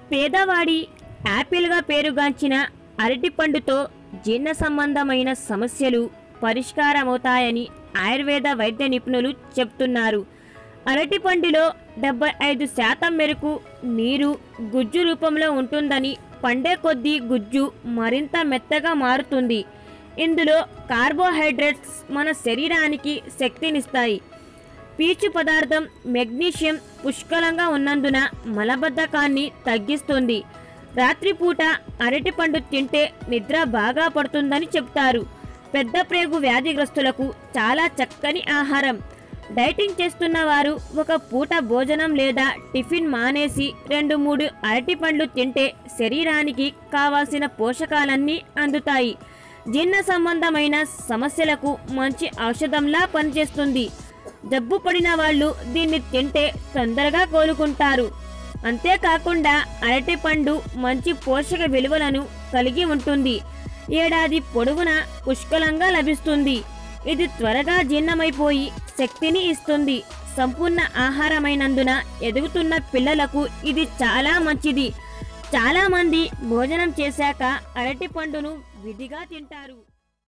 పేదవాడి యాపిల్గా పేరుగాంచిన అరటిపండుతో జీర్ణ సంబంధమైన సమస్యలు పరిష్కారమవుతాయని ఆయుర్వేద వైద్య నిపుణులు చెప్తున్నారు అరటిపండులో డెబ్బై ఐదు శాతం మేరకు నీరు గుజ్జు రూపంలో ఉంటుందని పండే కొద్దీ గుజ్జు మరింత మెత్తగా మారుతుంది ఇందులో కార్బోహైడ్రేట్స్ మన శరీరానికి శక్తినిస్తాయి పీచు పదార్థం మెగ్నీషియం పుష్కలంగా ఉన్నందున మలబద్ధకాన్ని తగ్గిస్తుంది రాత్రిపూట అరటిపండు తింటే నిద్ర బాగా పడుతుందని చెప్తారు పెద్ద ప్రేగు వ్యాధిగ్రస్తులకు చాలా చక్కని ఆహారం డైటింగ్ చేస్తున్న వారు ఒక పూట భోజనం లేదా టిఫిన్ మానేసి రెండు మూడు అరటిపండ్లు తింటే శరీరానికి కావాల్సిన పోషకాలన్నీ అందుతాయి జీర్ణ సంబంధమైన సమస్యలకు మంచి ఔషధంలా పనిచేస్తుంది జబ్బు పడిన వాళ్ళు దీన్ని తింటే తొందరగా కోలుకుంటారు అంతేకాకుండా అరటిపండు మంచి పోషక విలువలను కలిగి ఉంటుంది ఏడాది పొడవునా పుష్కలంగా లభిస్తుంది ఇది త్వరగా జీర్ణమైపోయి శక్తిని ఇస్తుంది సంపూర్ణ ఆహారమైనందున ఎదుగుతున్న పిల్లలకు ఇది చాలా మంచిది చాలా మంది భోజనం చేశాక అరటి పండును విధిగా తింటారు